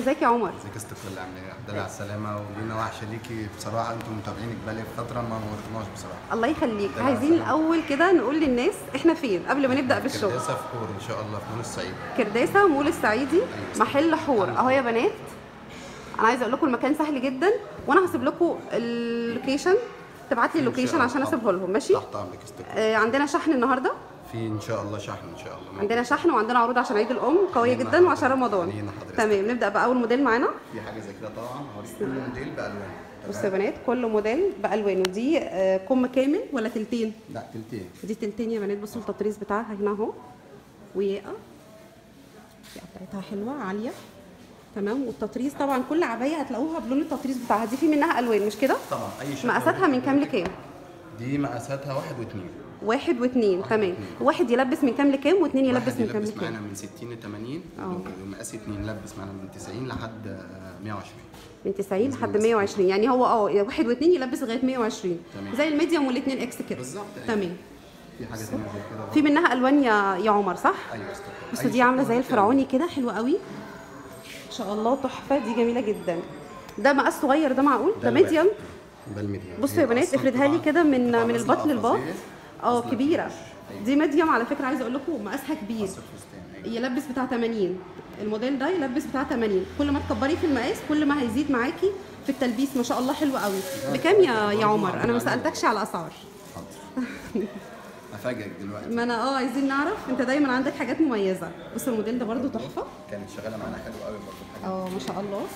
ازيك يا عمر ازيك يا ست الكل عامله ايه؟ الحمد لله على السلامه ولينا وحشه ليكي بصراحه انتم متابعينك بقالي فتره ما نورتناش بصراحه الله يخليك ده عايزين العسل. الاول كده نقول للناس احنا فين قبل ما نبدا بالشغل كرداسه في كور ان شاء الله في مول الصعيد كرداسه مول الصعيدي محل حور اهو يا بنات انا عايزه اقول لكم المكان سهل جدا وانا هسيب لكم اللوكيشن تبعت لي إن شاء اللوكيشن الله. عشان اسيبه لهم ماشي تحت امرك يا ست الكل آه عندنا شحن النهارده في ان شاء الله شحن ان شاء الله عندنا شحن وعندنا عروض عشان عيد الام قويه لينا جدا وعشان حضرتك. رمضان لينا حضرتك. تمام نبدا باول موديل معانا في حاجه زي كده طبعا هوريك كل موديل بالوان بصوا يا بنات كل موديل بالوانه دي آه، كم كامل ولا تلتين لا تلتين دي تلتين يا بنات بصوا التطريز بتاعها هنا اهو وياقه الياقه بتاعتها حلوه عاليه تمام والتطريز طبعا كل عبايه هتلاقوها بلون التطريز بتاعها دي في منها الوان مش كده طبعا اي شكل مقاساتها من كام لكام دي مقاساتها واحد واثنين واحد واثنين تمام واحد يلبس من كام لكام واثنين يلبس واحد من كام يلبس لكام معانا من 60 ل 80 اه. ومقاس اثنين يلبس معانا من 90 لحد آه، 120 من 90 لحد 120 يعني هو اه واحد واثنين يلبس لغايه 120 تمام. زي الميديوم والاثنين اكس كده بالظبط أيوة. تمام في حاجه ثانيه زي كده في منها الوان يا يا عمر صح ايوه يا ست الكل. بصوا أي دي عامله شكل زي هوريك الفرعوني كده حلوه قوي ما شاء الله تحفه دي جميله جدا ده مقاس صغير ده معقول ده الواحد. ميديوم ده الميديوم بصوا هي يا بنات أصلاً افردها لي طبعاً كده من بتبقى من نازلة البط للبط قفازية، اه نازلة كبيره بوش. أيوة. دي ميديوم على فكره عايزه اقول لكم مقاسها كبير قصة فستان أيوة. يلبس بتاع 80 الموديل ده يلبس بتاع 80 كل ما تكبري في المقاس كل ما هيزيد معاكي في التلبيس ما شاء الله حلو قوي بكام يا يا عمر انا ما سالتكش على اسعار حاضر افاجئك دلوقتي ما انا اه عايزين نعرف انت دايما عندك حاجات مميزه بص الموديل ده برده تحفه كانت شغاله معانا حلو قوي برضه الحاجه اه ما شاء الله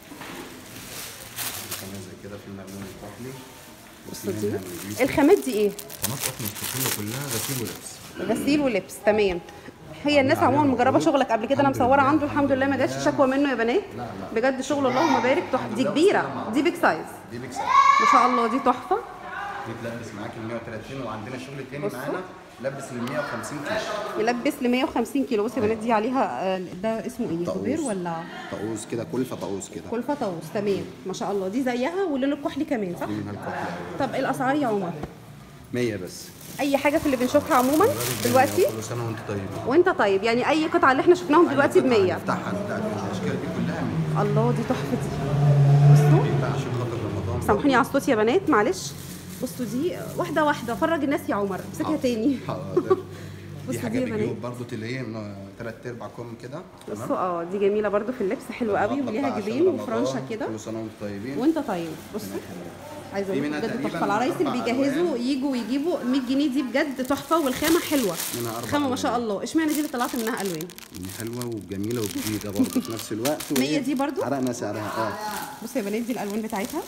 دي كمان زي كده في الملون الكحلي بصوا وفي دي منها الجيوب. الخامات دي ايه قناه قطن الطفوله كلها غسيل ولبس غسيل ولبس تمام هي الناس عموما مجربه شغلك قبل كده انا الحمد مصوره لله، عنده الحمد لله ما جاتش شكوى منه يا بنات لا، لا. بجد شغل اللهم بارك تحفه دي لله كبيره والسلامة. دي بيج سايز دي بيك سايز ما شاء الله دي تحفه دي تلبس معاك ال 130 وعندنا شغل تاني بصوا. معانا لبس ل 150 كيلو يلبس ل 150 كيلو بصي يا بنات دي عليها آه، ده اسمه ايه طاووس. زبير ولا طاووس كده كلفه طاووس كده كلفه طاووس تمام ما شاء الله دي زيها واللون الكحلي كمان صح دي منها الكحلي أوي. طب الاسعار يا عمر 100 بس اي حاجه في اللي بنشوفها عموما دلوقتي كل سنه وانت طيب وانت طيب يعني اي قطعه اللي احنا شفناهم دلوقتي ب 100 نفتحها لا الاشكال دي كلها 100 الله دي تحفه دي بصوا بقى عشان خاطر رمضان سامحوني على الصوت يا بنات معلش بصوا دي واحده واحده فرج الناس يا عمر امسكها تاني حاضر بصوا دي دي حاجه يا بنات. بجيوب برضه تلاقيه ثلاث ارباع كم كده بصوا اه دي جميله برضو في اللبس حلوه قوي المطلب بقى وليها عشان جيبين رمضان. وفرنشه كده كل سنه وانتم طيبين وانت طيب بصوا عايزه في اقول منها بجد تقريباً تحفه العرايس اللي أربع بيجهزوا ألوان. يجوا ويجيبوا 100 جنيه دي بجد تحفه والخامه حلوه منها أربع الخامه ما شاء ألوان. الله اشمعنى دي اللي طلعت منها الوان دي حلوه وجميله وجديده برضه في نفس الوقت مية وإيه؟ دي برضو؟ حرقنا سعرها اه بصوا يا بنات دي الالوان بتاعتها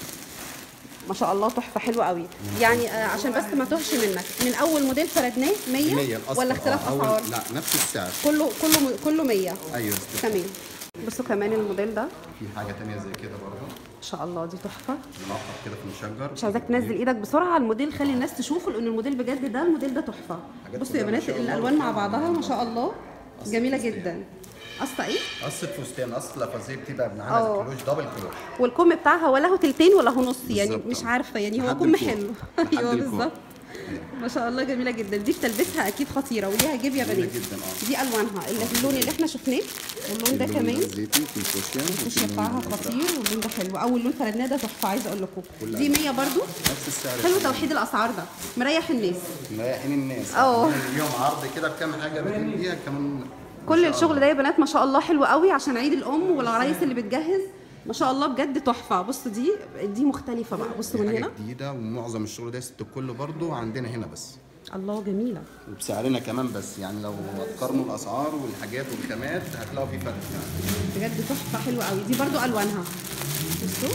ما شاء الله تحفه حلوه قوي يعني آه عشان بس ما تهش منك من اول موديل فردناه 100 100 الأصل. ولا اختلاف آه، أول- اسعار لا نفس السعر كله كله كله 100 ايوه استنى. تمام بصوا كمان الموديل ده في حاجه تانية زي كده برضه ما شاء الله دي تحفه ملقط كده في مشجر مش عايزاك تنزل ايدك بسرعه على الموديل خلي الناس تشوفه لان الموديل بجد ده الموديل ده تحفه حاجات بصوا يا كلها ما بنات شاء الله. الالوان مع بعضها ما شاء الله أصل جميله فستان. جدا قصه ايه قصة فستان اصل لفظيه بتبقى من اه. عدد كلوش دبل كلوش والكم بتاعها ولا هو تلتين ولا هو نص يعني بالظبط. مش عارفه يعني هو لحد كم الكوع. حلو لحد ايوه الكوع. بالظبط ما شاء الله جميله جدا دي في تلبسها اكيد خطيره وليها جيب يا جميلة بنات جدا، اه. دي الوانها اللي اللون اللي احنا شفناه واللون ده اللون كمان الزيتي في الفوشيا الفوشيا بتاعها خطير واللون ده حلو اول لون فردناه ده تحفه عايزه اقول لكم كل دي 100 برضو نفس السعر حلو توحيد الاسعار ده مريح الناس مريحين الناس اه. عاملين اليوم عرض كده بكام حاجه بجيب بيها كمان ما كل شاء الشغل الله. ده يا بنات ما شاء الله حلو قوي عشان عيد الام والعرايس اللي بتجهز ما شاء الله بجد تحفه بصوا دي دي مختلفه بقى بصوا دي من حاجه هنا جديده ومعظم الشغل ده ست الكل برضه عندنا هنا بس الله جميله وبسعرنا كمان بس يعني لو هتقارنوا الاسعار والحاجات والخامات هتلاقوا في فرق يعني بجد تحفه حلوه قوي دي برضو الوانها بصوا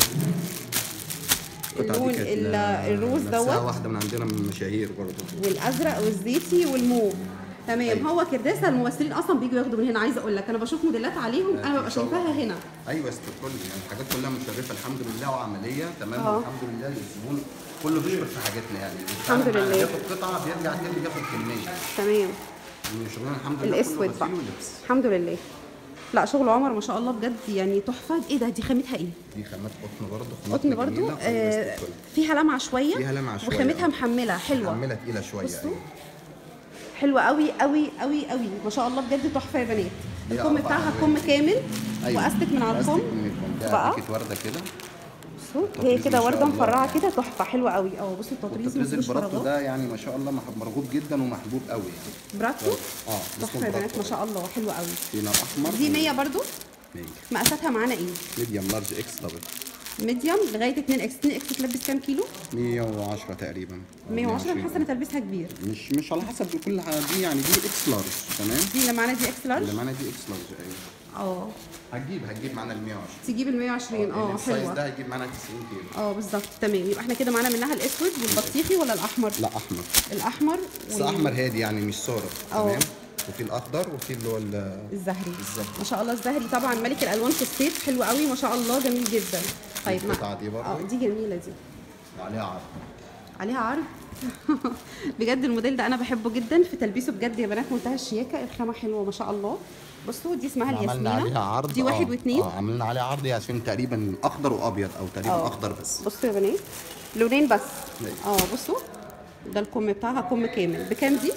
القطعة دي اللون كانت ال- ل- الروز نفسها دوت واحده من عندنا من المشاهير برضه والازرق والزيتي والموف تمام أيوة. هو كرداسه الممثلين اصلا بيجوا ياخدوا من هنا عايزه اقول لك انا بشوف موديلات عليهم انا ببقى إن شاء الله. شايفاها هنا ايوه ست الكل يعني الحاجات كلها مشرفه الحمد لله وعمليه تمام اه. والحمد لله الزبون كله بيشكر في حاجاتنا يعني الحمد بيتعامل معانا لله. بياخد قطعه بيرجع تاني بياخد كميه تمام يعني شغلنا الحمد لله كله الاسود غسيل بقى ولبس الحمد لله لا شغل عمر ما شاء الله بجد يعني تحفه ايه ده دي خامتها ايه دي خامات قطن برضه قطن برضو آه فيها لمعه شويه فيها لمعة شوية، وخامتها اه. محمله حلوه محمله تقيله شويه بصوا. أيوة. حلوه قوي قوي قوي قوي ما شاء الله بجد تحفه يا بنات ليها الكم أربع بتاعها ألوان. كم كامل أيوة. واستك من على وأستك الكم من الكم ده بقى بقى ورده كده بصوا التطريز هي ما كده شاء ورده الله. مفرعه كده تحفه حلوه قوي اه بصوا التطريز والتطريز مفيهوش البراتو فراغات ده يعني ما شاء الله مح- مرغوب جدا ومحبوب قوي يعني براتو اه تحفه اسمه يا بنات براتو. ما شاء الله حلوه قوي في نوع احمر دي 100 برضو مقاساتها معانا ايه ميديوم لارج اكس دبل ميديوم لغايه 2 اكس 2 اكس تلبس كام كيلو 110 تقريبا 110 انا حاسه ان تلبسها كبير مش مش على حسب كل حاجه دي يعني دي اكس لارج تمام دي اللي معانا دي اكس لارج اللي معانا دي اكس لارج ايوه اه هتجيب هتجيب معانا ال 110 تجيب ال 120 اه السايز حلوه ده هيجيب معانا 90 كيلو اه بالظبط تمام يبقى احنا كده معانا منها الاسود والبطيخي ولا الاحمر لا احمر الاحمر بس احمر هادي يعني مش صارخ اه. تمام وفي الاخضر وفي اللي هو ال- الزهري الزهري. ما شاء الله الزهري طبعا ملك الالوان في الصيف حلو قوي ما شاء الله جميل جدا طيب ما القطعة دي برضه. اه دي جميله دي عليها عرض عليها عرض بجد الموديل ده انا بحبه جدا في تلبيسه بجد يا بنات منتهى الشياكه الخامه حلوه ما شاء الله بصوا دي اسمها عملنا الياسمينه عليها عرض دي واحد اه. واثنين اه عملنا عليها عرض عشان تقريبا اخضر وابيض او تقريبا اه. اخضر بس بصوا يا بنات لونين بس أيوة. اه بصوا ده الكم بتاعها كم كامل بكام دي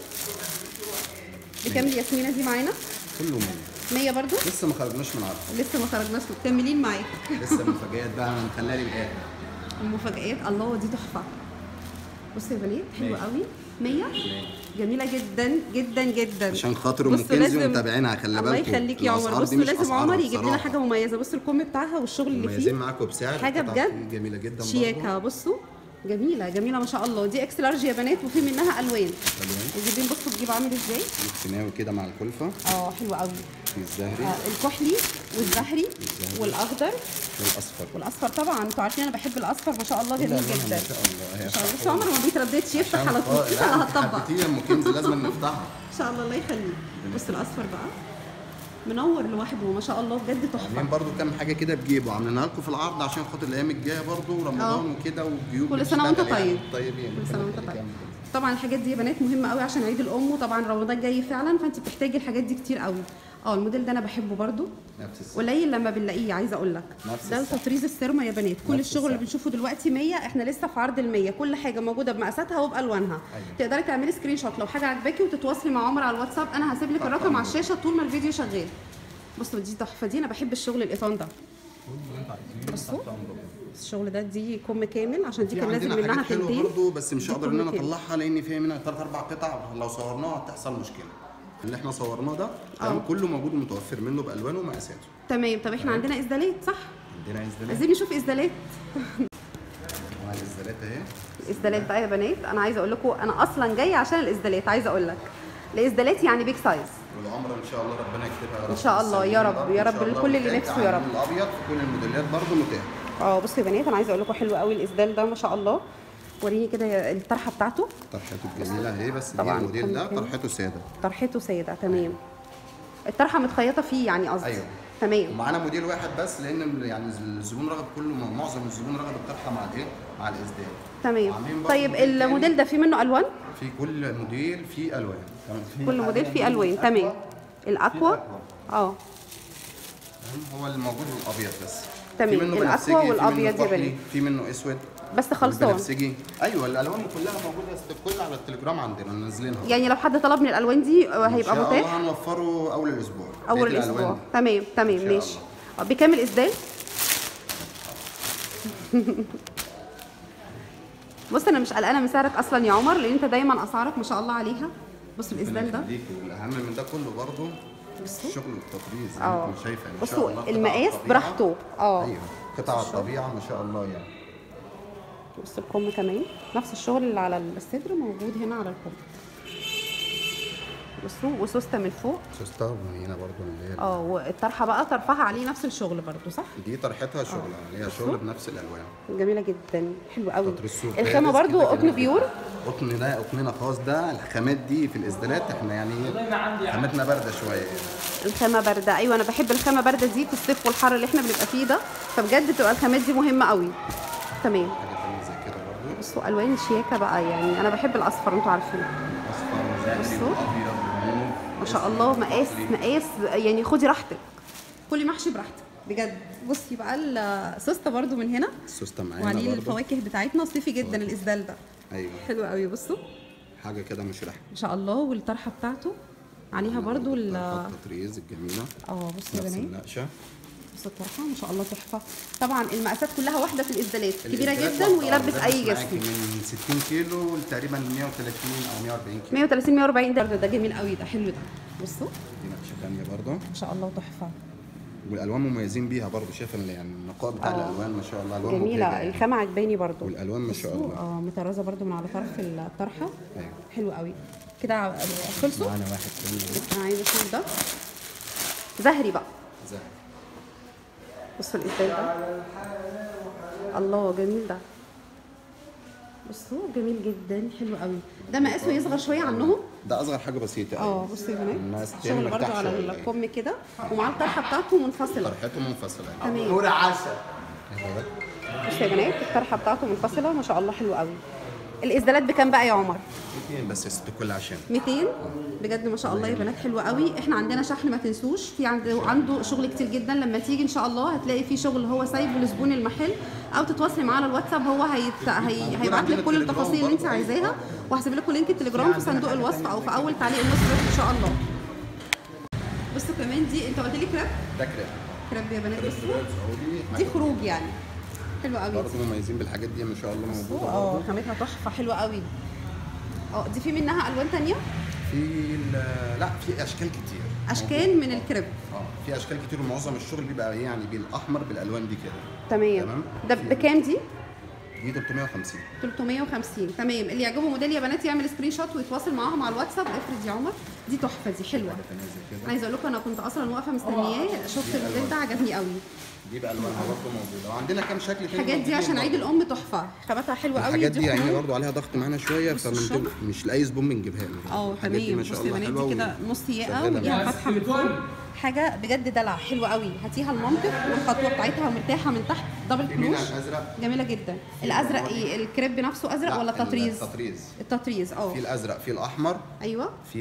بكام الياسمينه دي معانا كله 100 100 برضو لسه ما خرجناش من عرض لسه ما خرجناش مكملين معاك لسه مفاجآت بقى هنخليها للاخر المفاجآت الله دي تحفه بصوا يا بنات حلوه مية. قوي 100 جميله جدا جدا جدا عشان خاطر ام بصوا كنزي لازم- ومتابعينها خلي الله بالكم يخليك يا عمر الأسعار دي بصوا مش لازم أسعارها عمر يجيب لنا بصراحة. حاجه مميزه بصوا الكم بتاعها والشغل اللي مميزين فيه معاكم بسعر حاجه قطع بجد جميله جدا برضه. شياكه بصوا جميله جميله ما شاء الله دي اكس لارج يا بنات وفي منها الوان ألوان. الجيبين بصوا الجيب عامل ازاي السيناوي كده مع الكلفه اه حلو قوي في الزهري آه الكحلي والزهري الزهري. والاخضر والاصفر والاصفر طبعا انتوا عارفين انا بحب الاصفر ما شاء الله كل جميل ألوانها جدا ما شاء الله هي ما شاء الله بصوا عمر ما بيترددش يفتح عشان على طول اه، كده لا، انا انت هطبق حبيتيها ام كنزي لازم نفتحها ان شاء الله الله يخليك بص الاصفر بقى منور لوحده ما شاء الله بجد تحفه عاملين برضو كام حاجه كده بجيبه عاملينها لكم في العرض عشان خاطر الايام الجايه برضو رمضان وكده والجيوب كل سنة وانت بتشتغل يعني. طيب. طيبين كل سنه وانت ربنا طيب يخليك طبعا الحاجات دي يا بنات مهمه قوي عشان عيد الام وطبعا رمضان جاي فعلا فانت بتحتاجي الحاجات دي كتير قوي اه الموديل ده انا بحبه برضو يا نفس السنة. قليل لما بنلاقيه عايزه اقول لك نفس ده السعر. تطريز السيرما يا بنات كل نفس الشغل اللي السعر. بنشوفه دلوقتي 100 احنا لسه في عرض ال 100 كل حاجه موجوده بمقاساتها وبالوانها أيوة. تقدري تعملي سكرين شوت لو حاجه عجباكي وتتواصلي مع عمر على الواتساب انا هسيب لك الرقم على الشاشه طول ما الفيديو شغال بصوا دي تحفه دي انا بحب الشغل الايطان ده بصوا الشغل ده دي كم كامل عشان دي في كان نازل عندنا منها حاجات حلوه تنتين برضو بس مش دي هقدر ان انا كم كامل. اطلعها لان فيها منها ثلاث اربع قطع لو صورناها هتحصل مشكله اللي احنا صورناه ده تمام اه. كله موجود متوفر منه بالوانه ومقاساته تمام طب احنا عندنا اسدالات صح عندنا ازدالات عايزين نشوف اسدالات مع الازدالات اهي الاسدالات بقى يا بنات انا عايزه اقول لكم انا اصلا جايه عشان الاسدالات عايزه اقول لك الاسدالات يعني بيج سايز والعمره ان شاء الله ربنا يكتبها يا رب إن شاء الله، يا رب، السنة دي يا رب إن شاء الله لكل اللي متاح. نفسه يا رب. عاملين الابيض في كل الموديلات برضو متاح اه بصوا يا بنات انا عايزه اقول لكم حلو قوي الاسدال ده ما شاء الله وريني كده يا- الطرحه بتاعته طرحته الجميله اهي بس دي طبعاً الموديل ده كم- طرحته ساده طرحته ساده تمام الطرحه متخيطه فيه يعني قصدي أيوة. تمام ومعانا موديل واحد بس لان ال- يعني الزبون رغب كله معظم الزبون رغب الطرحه مع الايه؟ مع الاسدال تمام وعاملين برضو طيب موديل تاني. الموديل ده فيه منه الوان في كل موديل فيه الوان تمام؟ في كل موديل حالياً فيه الوان الأكوا، تمام الاكوا في الأكوا. اه تمام؟ هو اللي موجود الابيض بس تمام، في منه الأكوا بنفسجي، في منه والأبيض يا كحلي، بنات. في منه اسود بس خلصان بنفسجي ايوه الالوان كلها موجوده بس الكل على التليجرام عندنا منزلينها يعني لو حد طلب من الالوان دي آه، ان هيبقى شاء متاح الله هنوفره اول الاسبوع اول بقية الاسبوع الألوان. تمام تمام إن شاء ماشي آه، بكام الاسدال بص انا مش قلقانه من سعرك اصلا يا عمر لان انت دايما اسعارك ما شاء الله عليها بص الاسدال ده يخليك. والاهم من ده كله برضه بصوا الشغل والتطريز زي اه ما انت شايفه ما شاء بصوا الله قطع المقاس الطبيعة. براحته اه ايوه قطع الطبيعه ما شاء الله يعني بص الكم كمان نفس الشغل اللي على الصدر موجود هنا على الكم بصوا وسوسته من فوق سوسته وهنا برضه اللي هي اه والطرحه بقى طرفها عليه نفس الشغل برضو صح دي طرحتها شغل عليها شغل بنفس الالوان جميله جدا حلو قوي تطريز سوق الخامه بارز برضو كده قطن جميل. بيور قطن ده قطننا خاص ده الخامات دي في الاسدالات احنا يعني خامتنا بارده شويه يعني. الخامه بارده ايوه انا بحب الخامه بارده دي في الصيف والحر اللي احنا بنبقى فيه ده فبجد تبقى الخامات دي مهمه قوي تمام حاجه ثانيه زي كده برضه بصوا الوان شياكه بقى يعني انا بحب الاصفر انتوا عارفين اصفر وزهري بصوا. وابيض وموف ما شاء الله مقاس مقاس يعني خدي راحتك كلي محشي براحتك بجد بصي بقى السوسته برضو من هنا السوسته معانا وعليه برضه الفواكه بتاعتنا صيفي جدا الاسدال ده ايوه حلو قوي بصوا حاجه كده مش ريحه ما شاء الله والطرحه بتاعته عليها برضو ال الطرحة التطريز الجميله اه بصوا يا نفس بنات النقشه بص الطرحه ما شاء الله تحفه طبعا المقاسات كلها واحده في الاسدالات كبيره الإسدالات جدا واحدة، ويلبس آه، اي بيلبس معاكي جسم من 60 كيلو لتقريبا 130 او 140 كيلو 130 140 ده ده جميل قوي ده حلو ده بصوا دي نقشه ثانيه برضه ما شاء الله تحفه والالوان مميزين بيها برضه شايفه ال- يعني النقاء بتاع آه. الالوان ما شاء الله الوان جميله مبهجة يعني. الخامه عجباني برضو والالوان ما شاء بصوا، الله اه مطرزه برضو من على طرف الطرحه ايوه حلو قوي كده ع- خلصوا معانا واحد تاني انا عايزه اشوف ده زهري بقى زي بصوا الازاي ده الله جميل ده بصوا جميل جدا حلو قوي ده مقاسه يصغر شويه عنهم ده اصغر حاجه بسيطه اه أيوة. بصوا يا بنات الناس الشغل تاني برضو مرتاح على شوية. الكم كده ومعاه الطرحه بتاعته منفصله طرحته منفصله يعني. تمام نور عسل أيوة. بصوا يا بنات الطرحه بتاعته منفصله ما شاء الله حلو قوي الاسدالات بكام بقى يا عمر اتنين بس يا ست كل عشان 200 بجد ما شاء الله يا بنات حلوه قوي احنا عندنا شحن ما تنسوش في عنده عنده شغل كتير جدا لما تيجي ان شاء الله هتلاقي في شغل هو سايبه لزبون المحل او تتواصلي معاه على الواتساب هو هيت... هي... هيبعت لك كل التفاصيل اللي انت عايزاها وهسيب لكم لينك التليجرام في صندوق الوصف او في اول تعليق الوصف ان شاء الله بصوا كمان دي انت قلت لي كراب ده كريب كراب يا بنات بصوا كريب سعودي دي خروج يعني حلوه قوي برضه مميزين بالحاجات دي ما شاء الله موجوده اه برضه خامتها تحفه حلوه قوي اه دي في منها الوان تانية في ال- لا في اشكال كتير اشكال من الكريب اه في اشكال كتير ومعظم الشغل بيبقى إيه يعني بالاحمر بالالوان دي كده تمام تمام. ده بكام دي؟ دي 350 350 تمام اللي يعجبه موديل يا بنات يعمل سكرين شوت ويتواصل معاهم على الواتساب افرض يا عمر دي تحفه دي حلوه واحده تانيه زي كده عايزه اقول لكم انا كنت اصلا واقفه مستنياه شفت الموديل ده عجبني قوي دي بالوانها برضه موجوده وعندنا كام شكل تاني الحاجات دي موجودين عشان عيد برضه. الام تحفه خامتها حلوه قوي الحاجات دي يعني خروج. برضه عليها ضغط معانا شويه بص فمن الشغل. دول- مش لاي زبون بنجيبها له اه الحاجات دي تمام ما شاء بصي يا الله بنات حلوه دي كده و- نص ياقه شغالة وليها معانا. فتحه من فوق حاجه بجد دلع حلوه قوي هاتيها المنطق والخطوه بتاعتها مرتاحه من تحت دبل في منها كلوش الازرق جميله جدا الازرق ايه الكريب نفسه ازرق لا، ولا تطريز التطريز التطريز اه في الازرق في الاحمر ايوه في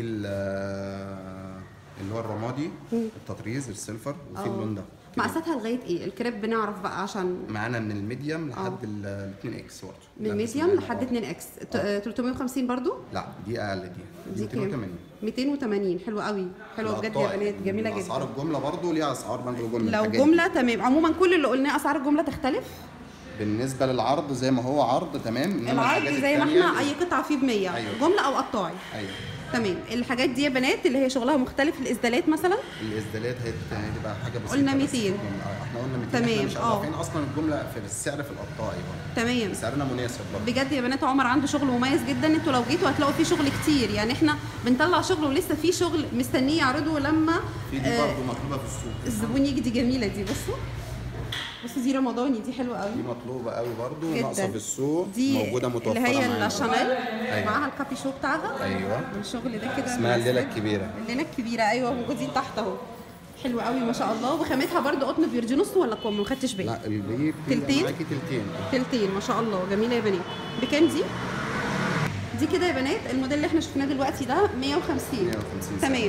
ال- اللي هو الرمادي التطريز السيلفر وفي اه. اللون ده مقاساتها لغايه ايه الكريب بنعرف بقى عشان معانا من الميديم لحد ال 2 اكس برضه من لا، بس ميديوم معانا لحد اه. 2 اكس 350 برضو لا دي اقل دي دي دي كام 280 280 حلوه قوي حلوه بجد يا بنات جميله اسعار جدا الجمله برضه ليها اسعار برضه جمله لو الحاجات دي. جمله تمام عموما كل اللي قلناه اسعار الجمله تختلف بالنسبه للعرض زي ما هو عرض تمام انما العرض الحاجات زي ما التانية- احنا اي قطعه فيه ب 100 أيوة. جمله او قطاعي ايوه تمام الحاجات دي يا بنات اللي هي شغلها مختلف الاسدالات مثلا الاسدالات هت- هتبقى حاجه بسيطه قلنا بس 200. الجملة. آه، احنا قلنا 200 تمام، احنا مش اه. عارفين اصلا الجمله في السعر في القطاعي برضه تمام سعرنا مناسب برضه بجد يا بنات عمر عنده شغل مميز جدا انتوا لو جيتوا هتلاقوا فيه شغل كتير يعني احنا بنطلع شغل ولسه فيه شغل مستنيه يعرضه لما في دي آه، برضه مطلوبه في السوق الزبون يجي دي جميله دي بصوا بصوا دي رمضاني دي حلوه قوي دي مطلوبه قوي برضه جدا. ناقصه في السوق دي موجوده متوفره اللي هي معانا. الشانيل أيوة. معاها الكابي شو بتاعها ايوه الشغل ده كده اسمها الليله الكبيره الليله الكبيره ايوه موجودين تحت اهو حلوه قوي ما شاء الله وخامتها برضو قطن بيرجي نص ولا كم ما خدتش بالي لا البي تلتين؟ معاكي تلتين تلتين ما شاء الله جميله يا بنات بكام دي دي كده يا بنات الموديل اللي احنا شفناه دلوقتي ده 150 150 تمام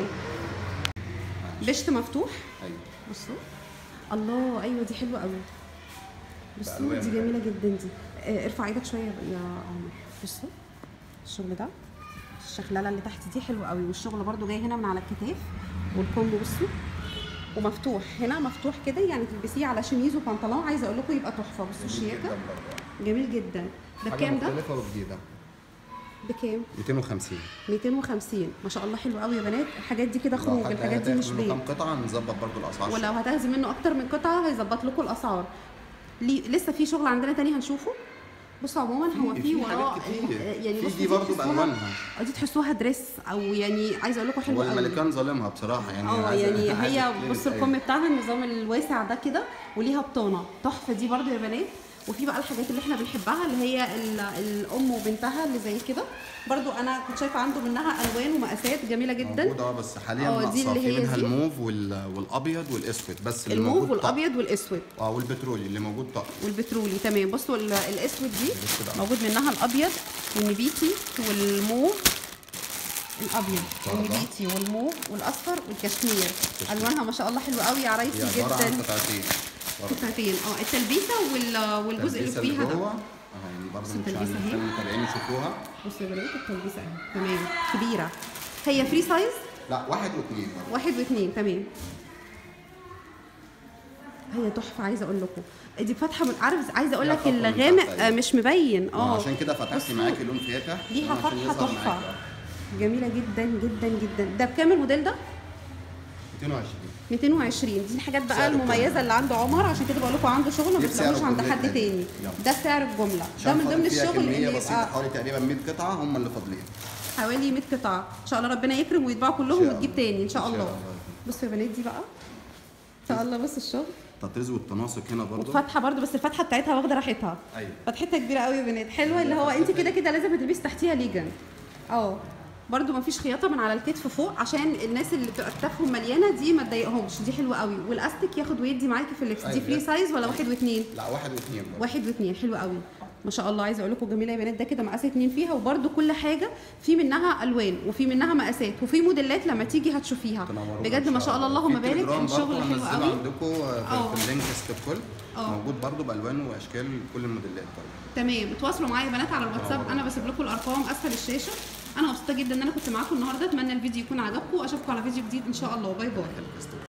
بشت مفتوح ايوه بصوا الله ايوه دي حلوه قوي بصوا بألوان دي جميله جدا دي آه، ارفع ايدك شويه يا عمر بصوا الشغل ده الشخلله اللي تحت دي حلوه قوي والشغل برده جاي هنا من على الكتاف والكم بصوا ومفتوح هنا مفتوح كده يعني تلبسيه على شميز وبنطلون عايزه اقول لكم يبقى تحفه بصوا الشياكه جميل جدا ده حاجه بكام ده؟ مختلفه وجديده بكام؟ 250 250 ما شاء الله حلو قوي يا بنات الحاجات دي كده لو خروج حد الحاجات دي هياخد مش منه بيت كام قطعه نظبط برضه الاسعار ولو هتاخدي منه اكتر من قطعه هيظبط لكم الاسعار لي لسه في شغل عندنا تاني هنشوفه بصوا عموما هو في- في في حاجات وراه كتير. يعني في بصوا دي برضه تحسوها- بألوانها. آه، دي تحسوها دريس او يعني عايزه اقول لكم هو حلوه قوي الملكان ظالمها بصراحه يعني اه عايزة- يعني عايزة هي تلبس بصوا أيوة. الكم بتاعها النظام الواسع ده كده وليها بطانه تحفه دي برضو يا بنات وفي بقى الحاجات اللي احنا بنحبها اللي هي ال- الام وبنتها اللي زي كده برضو انا كنت شايفه عنده منها الوان ومقاسات جميله جدا موجوده اه بس حاليا اه، دي ناقصه اللي في هي منها دي. الموف وال- والابيض والاسود بس اللي الموف موجود طق. والابيض والاسود اه والبترولي اللي موجود طق والبترولي تمام بصوا ال- الاسود دي الأسود، اه. موجود منها الابيض والنبيتي والموف الابيض طبعا. والنبيتي والموف والاصفر والكشمير الوانها ما شاء الله حلوه قوي هي عرايسي عباره عن جدا قطعتين برضه. قطعتين اه التلبيسه وال- والجزء اللي التلبيسة فيها جوه ده اه يعني برضه بص مش التلبيسة عايزين اهي. المتابعين يشوفوها بصوا يا بنات التلبيسه اهي تمام كبيره هي فري سايز لا واحد واثنين برضه واحد واثنين تمام هي تحفه عايزه اقول لكم دي فاتحه من عارف عايزه اقول ليها لك فتحة من الغامق تحت، آه، أيوة. مش مبين اه عشان كده فتحت بصوا، معاكي لون فاتح ليها عشان فتحه يظهر تحفه معاكي، آه. جميله جدا جدا جدا ده بكام الموديل ده 220 220 دي الحاجات بقى سعر المميزه الجملة. اللي عند عمر عشان كده بقول لكم عنده شغل ما دي بسعر بتلاقوش عند الجملة حد التاني. تاني يلا. ده سعر الجمله ده عشان من ضمن فاضل فيها الشغل كمية اللي بسيطة يبقى حوالي تقريبا 100 قطعة هم اللي فاضلين حوالي 100 قطعه ان شاء الله ربنا يكرم ويتباعوا كلهم إن شاء وتجيب الله. تاني ان شاء إن شاء الله الله. بصوا يا بنات دي بقى ان شاء الله بصوا الشغل التطريز والتناسق هنا برضه وفاتحه برضو بس الفتحه بتاعتها واخده راحتها ايوه فتحتها كبيره قوي يا بنات حلوه اللي هو انت كده كده لازم هتلبسي تحتيها ليجن اه برضو مفيش خياطه من على الكتف فوق عشان الناس اللي بتبقى كتافهم مليانه دي ما تضايقهمش دي حلوه قوي والاستيك ياخد ويدي معاكي في اللبس دي أيوة. فري سايز ولا واحد واثنين لا واحد واثنين برضه واحد واثنين حلو قوي ما شاء الله عايزه اقول لكم جميله يا بنات ده كده مقاس اتنين فيها وبرده كل حاجه في منها الوان وفي منها مقاسات وفي موديلات لما تيجي هتشوفيها تنورونا بجد إن ما شاء الله اللهم في بارك تليجرام الشغل برضه حلو هنزله قوي عندكم آه. في, في اللينك سكيب آه. موجود برضه بالوان واشكال كل الموديلات برضه تمام اتواصلوا معايا يا بنات على الواتساب انا بسيب لكم الارقام اسفل الشاشه انا مبسوطه جدا ان انا كنت معاكم النهارده اتمنى الفيديو يكون عجبكم اشوفكم على فيديو جديد ان شاء الله باي باي